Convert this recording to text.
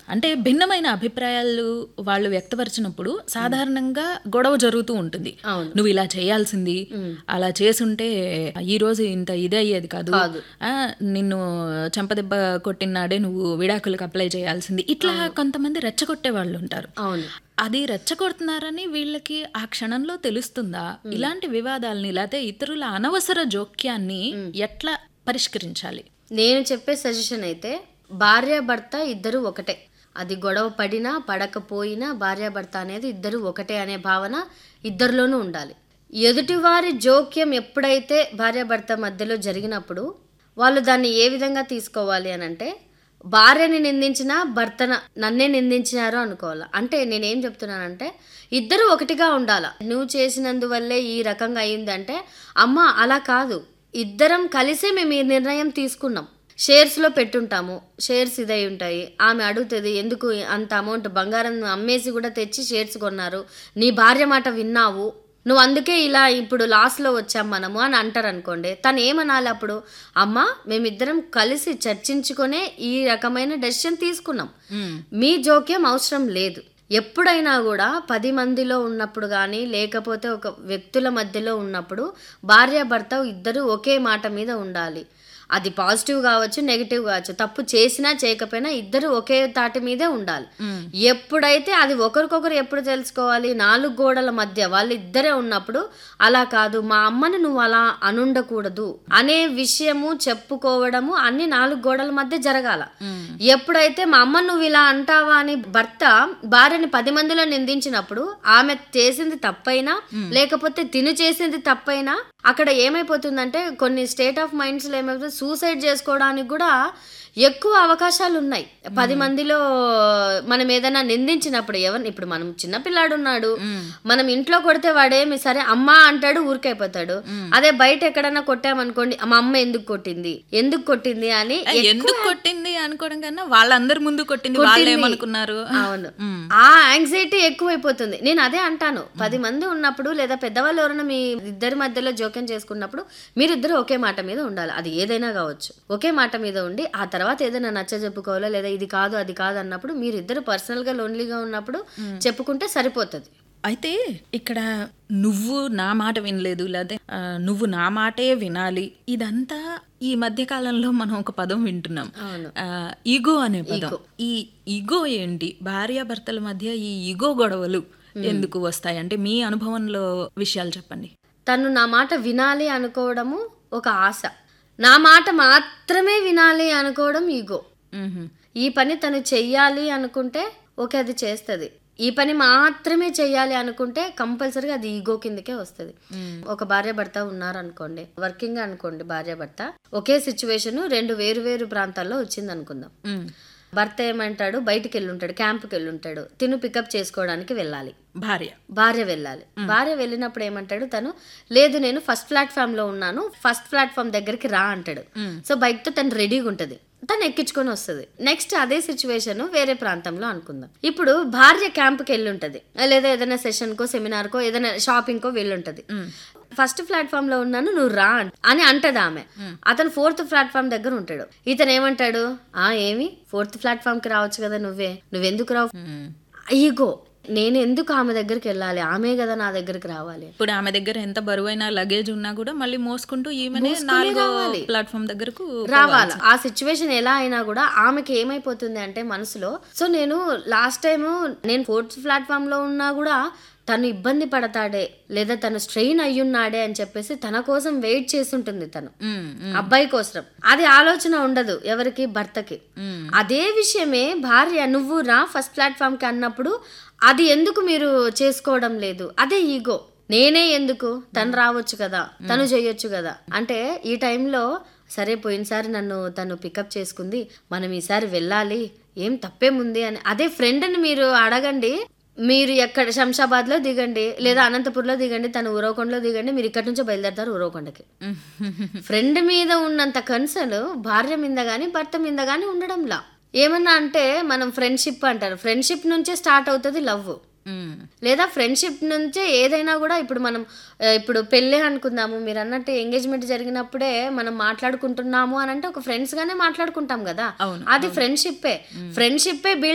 అంటే భిన్నమైన అభిప్రాయాలు వాళ్ళు వ్యక్తపరిచినప్పుడు సాధారణంగా గొడవ జరుగుతూ ఉంటుంది అవును. నువ్వు ఇలా చేయాల్సింది అలా చేసుంటే ఈ రోజు ఇంత ఇదే అయ్యేది కాదు కాదు. ఆ, నిన్ను చెంపదెబ్బ కొట్టినాడే నువ్వు విడాకులకు అప్లై చేయాల్సింది ఇట్లా కొంతమంది రెచ్చగొట్టే వాళ్ళు ఉంటారు అవును అది రెచ్చగొడుతున్నారని వీళ్ళకి ఆ క్షణంలో తెలుస్తుందా ఇలాంటి వివాదాలని లేకపోతే ఇతరుల అనవసర జోక్యాన్ని ఎట్లా పరిష్కరించాలి నేను చెప్పే సజెషన్ అయితే భార్యాభర్త ఇద్దరు ఒకటే అది గొడవ పడినా పడకపోయినా భార్యాభర్త అనేది ఇద్దరు ఒకటే అనే భావన ఇద్దరిలోనూ ఉండాలి ఎదుటివారి జోక్యం ఎప్పుడైతే భార్యాభర్త మధ్యలో జరిగినప్పుడు వాళ్ళు దాన్ని ఏ విధంగా తీసుకోవాలి అని అంటే భార్యని నిందించినా భర్తన నన్నే నిందించినారు అనుకోవాలి అంటే నేనేం చెప్తున్నానంటే ఇద్దరు ఒకటిగా ఉండాల నువ్వు చేసినందువల్లే ఈ రకంగా అయిందంటే అమ్మ అలా కాదు ఇద్దరం కలిసే మేము ఈ నిర్ణయం తీసుకున్నాం షేర్స్లో పెట్టుంటాము షేర్స్ ఇదై ఉంటాయి ఆమె అడుగుతుంది ఎందుకు అంత అమౌంట్ బంగారం అమ్మేసి కూడా తెచ్చి షేర్స్ కొన్నారు నీ భార్య మాట విన్నావు నువ్వు అందుకే ఇలా ఇప్పుడు లాస్లో వచ్చాం మనము అని అంటారు అనుకోండి తను ఏమనాలి అప్పుడు అమ్మ మేమిద్దరం కలిసి చర్చించుకునే ఈ రకమైన డెసిషన్ తీసుకున్నాం మీ జోక్యం అవసరం లేదు ఎప్పుడైనా కూడా పది మందిలో ఉన్నప్పుడు కానీ లేకపోతే ఒక వ్యక్తుల మధ్యలో ఉన్నప్పుడు భార్యాభర్త ఇద్దరు ఒకే మాట మీద ఉండాలి అది పాజిటివ్ కావచ్చు నెగిటివ్ కావచ్చు తప్పు చేసినా చేయకపోయినా ఇద్దరు ఒకే తాటి మీదే ఉండాలి ఎప్పుడైతే అది ఒకరికొకరు ఎప్పుడు తెలుసుకోవాలి నాలుగు గోడల మధ్య వాళ్ళు ఇద్దరే ఉన్నప్పుడు అలా కాదు మా అమ్మని నువ్వు అలా అనుండకూడదు అనే విషయము చెప్పుకోవడము అన్ని నాలుగు గోడల మధ్య జరగాల ఎప్పుడైతే మా అమ్మ నువ్వు ఇలా అంటావా అని భర్త భార్యని పది మందిలో నిందించినప్పుడు ఆమె చేసింది తప్పైనా లేకపోతే తిను చేసింది తప్పైనా అక్కడ ఏమైపోతుందంటే కొన్ని స్టేట్ ఆఫ్ మైండ్స్ లో ఏమైపోతుంది సూసైడ్ చేసుకోవడానికి కూడా ఎక్కువ అవకాశాలు ఉన్నాయి పది మందిలో మనం ఏదైనా నిందించినప్పుడు ఎవరిని ఇప్పుడు మనం చిన్నపిల్లాడు ఉన్నాడు మనం ఇంట్లో కొడితే వాడేమి సరే అమ్మ అంటాడు ఊరికైపోతాడు అదే బయట ఎక్కడన్నా కొట్టామనుకోండి మా అమ్మ ఎందుకు కొట్టింది ఎందుకు కొట్టింది అని ఎందుకు కొట్టింది అనుకోవడం కన్నా వాళ్ళందరి ముందు కొట్టింది వాళ్ళు ఏమనుకున్నారు అవును ఆ యాంగ్జైటీ ఎక్కువైపోతుంది నేను అదే అంటాను పది మంది ఉన్నప్పుడు లేదా పెద్దవాళ్ళు ఎవరైనా మీ ఇద్దరి మధ్యలో జోక్యం చేసుకున్నప్పుడు మీరిద్దరు ఒకే మాట మీద ఉండాలి అది ఏదైనా కావచ్చు ఒకే మాట మీద ఉండి ఆ తర్వాత ఏదైనా నచ్చ చెప్పుకోవాలో లేదా ఇది కాదు అది కాదు అన్నప్పుడు మీరిద్దరు పర్సనల్ గా లోన్లీగా ఉన్నప్పుడు చెప్పుకుంటే సరిపోతుంది అయితే ఇక్కడ నువ్వు నా మాట వినలేదు లేదా ఆ, నువ్వు నా మాటే వినాలి ఇదంతా ఈ మధ్య కాలంలో మనం ఒక పదం వింటున్నాం అవును. ఈగో అనే పదం ఈ ఈగో ఏంటి భార్యాభర్తల మధ్య ఈ ఈగో గొడవలు ఎందుకు వస్తాయి అంటే మీ అనుభవంలో విషయాలు చెప్పండి తను నా మాట వినాలి అనుకోవడము ఒక ఆశ నా మాట మాత్రమే వినాలి అనుకోవడం ఈగో మ్హూ. ఈ పని తను చెయ్యాలి అనుకుంటే ఓకే అది చేస్తుంది ఈ పని మాత్రమే చెయ్యాలి అనుకుంటే కంపల్సరీగా అది ఈగో కిందకే వస్తుంది ఒక భార్య భర్త ఉన్నారు అనుకోండి వర్కింగ్ అనుకోండి భార్య భర్త ఒకే సిచ్యువేషన్ రెండు వేరు వేరు ప్రాంతాల్లో వచ్చింది అనుకుందాం మ్. భర్త ఏమంటాడు బయటికి వెళ్ళుంటాడు క్యాంప్కి వెళ్ళుంటాడు తిను పికప్ చేసుకోవడానికి వెళ్ళాలి భార్య భార్య వెళ్ళాలి భార్య వెళ్ళినప్పుడు ఏమంటాడు తను లేదు నేను ఫస్ట్ ప్లాట్ఫామ్ లో ఉన్నాను ఫస్ట్ ప్లాట్ఫామ్ దగ్గరికి రా అంటాడు సో బైక్ తో తను రెడీగా ఉంటది తను ఎక్కించుకొని వస్తుంది నెక్స్ట్ అదే సిచ్యువేషన్ వేరే ప్రాంతంలో అనుకుందాం ఇప్పుడు భార్య క్యాంప్కి వెళ్ళి ఉంటది లేదా ఏదైనా సెషన్ కో సెమినార్ కో ఏదైనా షాపింగ్ కో వెళ్ళుంటది ఫస్ట్ ప్లాట్ఫామ్ లో ఉన్నాను నువ్వు రా అన్- అని అంటది ఆమె అతను ఫోర్త్ ప్లాట్ఫామ్ దగ్గర ఉంటాడు ఇతను ఏమంటాడు ఆ ఏమి ఫోర్త్ ప్లాట్ఫామ్ కి రావచ్చు కదా నువ్వే నువ్వెందుకు రావు మ్. ఈగో నేను ఎందుకు ఆమె దగ్గరికి వెళ్ళాలి ఆమె కదా నా దగ్గరికి రావాలి ఇప్పుడు ఆమె దగ్గర ఎంత బరువైన లగేజ్ ఉన్నా కూడా మళ్ళీ మోసుకుంటూ ఈమెనే నాలుగో ప్లాట్ఫామ్ దగ్గరకు రావాలి ఆ సిచ్యువేషన్ ఎలా అయినా కూడా ఆమెకి ఏమైపోతుంది అంటే మనసులో సో నేను లాస్ట్ టైం నేను ఫోర్త్ ప్లాట్ఫామ్ లో ఉన్నా కూడా తను ఇబ్బంది పడతాడే లేదా తను స్ట్రెయిన్ అయ్యున్నాడే అని చెప్పేసి తన కోసం వెయిట్ చేస్తుంటుంది తను మ్, మ్, అబ్బాయి కోసం అది ఆలోచన ఉండదు ఎవరికి భర్తకి మ్. అదే విషయమే భార్య నువ్వు రా ఫస్ట్ ప్లాట్ఫామ్ కి అన్నప్పుడు అది ఎందుకు మీరు చేసుకోవడం లేదు అదే ఈగో నేనే ఎందుకు తను రావచ్చు కదా తను చేయొచ్చు కదా అంటే ఈ టైంలో సరే పోయినసారి నన్ను తను పికప్ చేసుకుంది మనం ఈసారి వెళ్ళాలి ఏం తప్పేముంది అని అదే ఫ్రెండ్ని మీరు అడగండి మీరు ఎక్కడ శంషాబాద్లో దిగండి లేదా అనంతపూర్లో దిగండి తను ఉరవకొండలో దిగండి మీరు ఇక్కడి నుంచో బయలుదేరతారు ఉరవకొండకి ఫ్రెండ్ మీద ఉన్నంత కన్సర్న్ భార్య మీద కానీ భర్త మీద కానీ ఉండడంలా ఏమన్నా అంటే మనం ఫ్రెండ్షిప్ అంటారు ఫ్రెండ్షిప్ నుంచే స్టార్ట్ అవుతుంది లవ్ మ్. లేదా ఫ్రెండ్షిప్ నుంచే ఏదైనా కూడా ఇప్పుడు మనం ఆ, ఇప్పుడు పెళ్ళి అనుకుందాము మీరు అన్నట్టు ఎంగేజ్మెంట్ జరిగినప్పుడే మనం మాట్లాడుకుంటున్నాము అని అంటే ఒక ఫ్రెండ్స్ గానే మాట్లాడుకుంటాం కదా అవును, అది ఫ్రెండ్షిప్పే ఫ్రెండ్షిప్పే